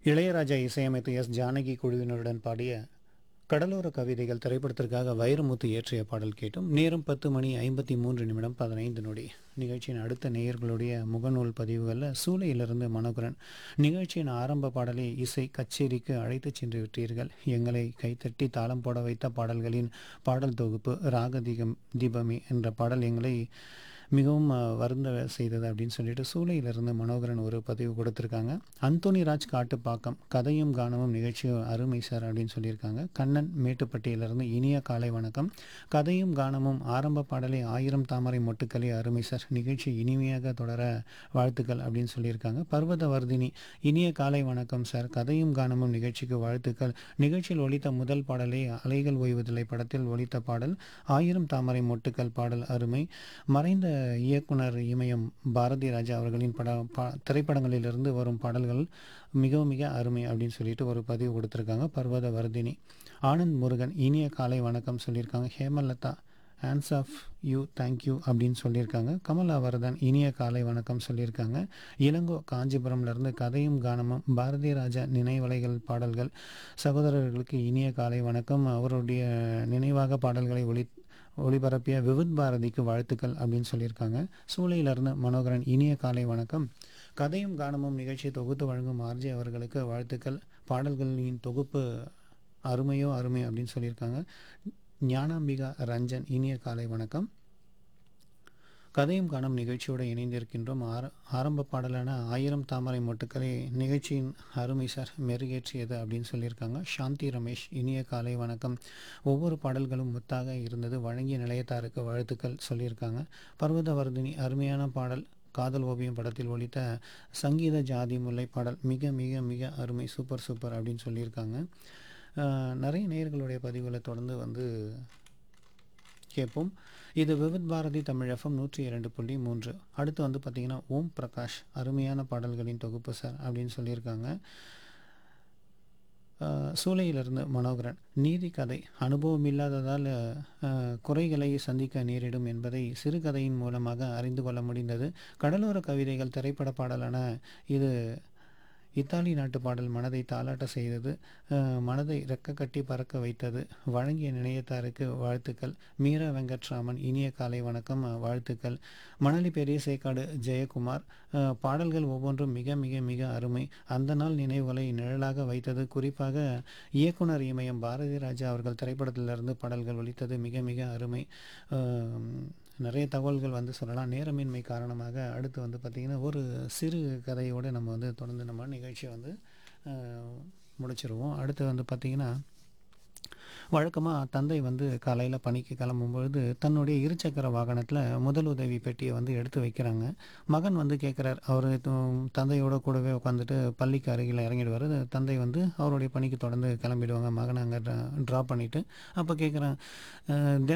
இளையராஜா இசையமைத்து எஸ் ஜானகி குழுவினருடன் பாடிய கடலோர கவிதைகள் திரைப்படத்திற்காக வைரமுத்து இயற்றிய பாடல் கேட்டும் நேரம் பத்து மணி ஐம்பத்தி மூன்று நிமிடம் பதினைந்து நொடி நிகழ்ச்சியின் அடுத்த நேயர்களுடைய முகநூல் பதிவுகளில் சூளையிலிருந்து மனோகரன் நிகழ்ச்சியின் ஆரம்ப பாடலை இசை கச்சேரிக்கு அழைத்துச் சென்று விட்டீர்கள் எங்களை கைத்தட்டி தாளம் போட வைத்த பாடல்களின் பாடல் தொகுப்பு ராகதீகம் தீபமே என்ற பாடல் எங்களை மிகவும் அஹ், வருந்த செய்தது அப்படின்னு சொல்லிட்டு சூளையிலிருந்து மனோகரன் ஒரு பதிவு கொடுத்துருக்காங்க அந்தோனி ராஜ் காட்டுப்பாக்கம் கதையும் கானமும் நிகழ்ச்சியும் அருமை சார் அப்படின்னு சொல்லியிருக்காங்க கண்ணன் மேட்டுப்பட்டியிலிருந்து இனிய காலை வணக்கம் கதையும் கானமும் ஆரம்ப பாடலை ஆயிரம் தாமரை மொட்டுக்களே அருமை சார் நிகழ்ச்சி இனிமையாக தொடர வாழ்த்துக்கள் அப்படின்னு சொல்லியிருக்காங்க பர்வத வர்தினி இனிய காலை வணக்கம் சார் கதையும் கானமும் நிகழ்ச்சிக்கு வாழ்த்துக்கள் நிகழ்ச்சியில் ஒலித்த முதல் பாடலை அலைகள் ஓய்வதில்லை படத்தில் ஒலித்த பாடல் ஆயிரம் தாமரை மொட்டுக்கள் பாடல் அருமை மறைந்த இயக்குனர் இமயம் பாரதி ராஜா அவர்களின் பட பா திரைப்படங்களிலிருந்து வரும் பாடல்கள் மிக மிக அருமை அப்படின்னு சொல்லிட்டு ஒரு பதிவு கொடுத்துருக்காங்க பர்வத வர்தினி ஆனந்த் முருகன் இனிய காலை வணக்கம் சொல்லியிருக்காங்க Hemalatha hands off you thank you அப்படின்னு சொல்லியிருக்காங்க கமலா வரதன் இனிய காலை வணக்கம் சொல்லியிருக்காங்க இளங்கோ காஞ்சிபுரம்லேருந்து கதையும் கானமும் பாரதி ராஜா நினைவலைகள் பாடல்கள் சகோதரர்களுக்கு இனிய காலை வணக்கம் அவருடைய நினைவாக பாடல்களை ஒளி ஒளிபரப்பிய விவித் பாரதிக்கு வாழ்த்துக்கள் அப்படின்னு சொல்லியிருக்காங்க சூளையிலிருந்து மனோகரன் இனிய காலை வணக்கம் கதையும் கானமும் நிகழ்ச்சியை தொகுத்து வழங்கும் ஆர்ஜே அவர்களுக்கு வாழ்த்துக்கள் பாடல்களின் தொகுப்பு அருமையோ அருமை அப்படின்னு சொல்லியிருக்காங்க ஞானாம்பிகா ரஞ்சன் இனிய காலை வணக்கம் கதையும் காணும் நிகழ்ச்சியோடு இணைந்திருக்கின்றோம் ஆர ஆரம்ப பாடலான ஆயிரம் தாமரை மொட்டுக்களை நிகழ்ச்சியின் அருமை சார் மெருகேற்றியது அப்படின்னு சொல்லியிருக்காங்க சாந்தி ரமேஷ் இனிய காலை வணக்கம் ஒவ்வொரு பாடல்களும் முத்தாக இருந்தது வழங்கிய நிலையத்தாருக்கு வாழ்த்துக்கள் சொல்லியிருக்காங்க பர்வதவர்தினி அருமையான பாடல் காதல் ஓவியம் படத்தில் ஒலித்த சங்கீத ஜாதி முல்லை பாடல் மிக மிக மிக அருமை சூப்பர் சூப்பர் அப்படின்னு சொல்லியிருக்காங்க ஆஹ் நிறைய நேயர்களுடைய பதிவுகளை தொடர்ந்து வந்து கேட்போம் இது விவித் பாரதி தமிழ் எஃப்எம் நூற்றி இரண்டு புள்ளி மூன்று அடுத்து வந்து பார்த்திங்கன்னா ஓம் பிரகாஷ் அருமையான பாடல்களின் தொகுப்பு சார் அப்படின்னு சொல்லியிருக்காங்க ஆஹ் சூளையிலிருந்து மனோகரன் நீதி கதை அனுபவம் இல்லாததால் ஆஹ், குறைகளை சந்திக்க நேரிடும் என்பதை சிறுகதையின் மூலமாக அறிந்து கொள்ள முடிந்தது கடலோர கவிதைகள் திரைப்பட பாடலான இது இத்தாலி நாட்டு பாடல் மனதை தாளாட்ட செய்தது அஹ், மனதை ரெக்க கட்டி பறக்க வைத்தது வழங்கிய நிலையத்தாருக்கு வாழ்த்துக்கள் மீரா வெங்கட்ராமன் இனிய காலை வணக்கம் அஹ், வாழ்த்துக்கள் மணலி பெரிய சேக்காடு ஜெயக்குமார் அஹ், பாடல்கள் ஒவ்வொன்றும் மிக மிக மிக அருமை அந்த நாள் நினைவுகளை நிழலாக வைத்தது குறிப்பாக இயக்குனர் இமயம் பாரதி ராஜா அவர்கள் திரைப்படத்திலிருந்து பாடல்கள் ஒலித்தது மிக மிக அருமை அஹ், நிறைய தகவல்கள் வந்து சொல்லலாம் நேரமின்மை காரணமாக அடுத்து வந்து பார்த்திங்கன்னா ஒரு சிறு கதையோடு நம்ம வந்து தொடர்ந்து நம்ம நிகழ்ச்சியை வந்து அஹ், முடிச்சிருவோம் அடுத்து வந்து பார்த்திங்கன்னா வழக்கமாக தந்தை வந்து காலையில் பணிக்கு கிளம்பும்பொழுது தன்னுடைய இருசக்கர வாகனத்தில் முதல் உதவி பெட்டியை வந்து எடுத்து வைக்கிறாங்க மகன் வந்து கேட்குறார் அவர் தந்தையோட கூடவே உட்காந்துட்டு பள்ளிக்கு அருகில் இறங்கிடுவார் தந்தை வந்து அவருடைய பணிக்கு தொடர்ந்து கிளம்பிடுவாங்க மகனை அங்கே ட்ராப் பண்ணிவிட்டு அப்போ கேட்குறேன்